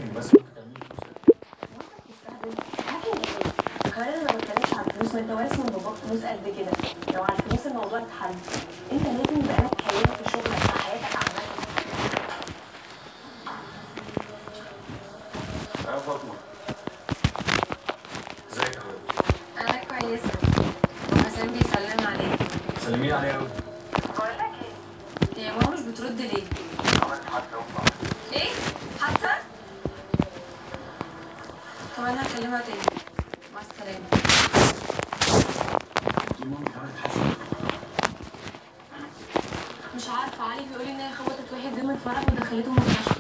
ممكن بس ممكن تعملي فلوس كمان انا ما بتكلمش على الفلوس ما انت وارث من باباك فلوس قد كده لو على الفلوس الموضوع اتحل انت لازم يبقى لك حياه في شغلك في حياتك عامه يا فاطمه ازيك يا حبيبتي انا كويسه وحسام بيسلم عليك سلمي عليا قوي بقول لك ايه يا ماما مش بترد ليه عملت حادثه وبتاع ايه حادثه طب انا هكلمها تاني مع السلامه دي مامي عملت حادثه مش عارفه علي بيقول لي ان هي خبطت واحد ضمن فرح ودخلته المستشفى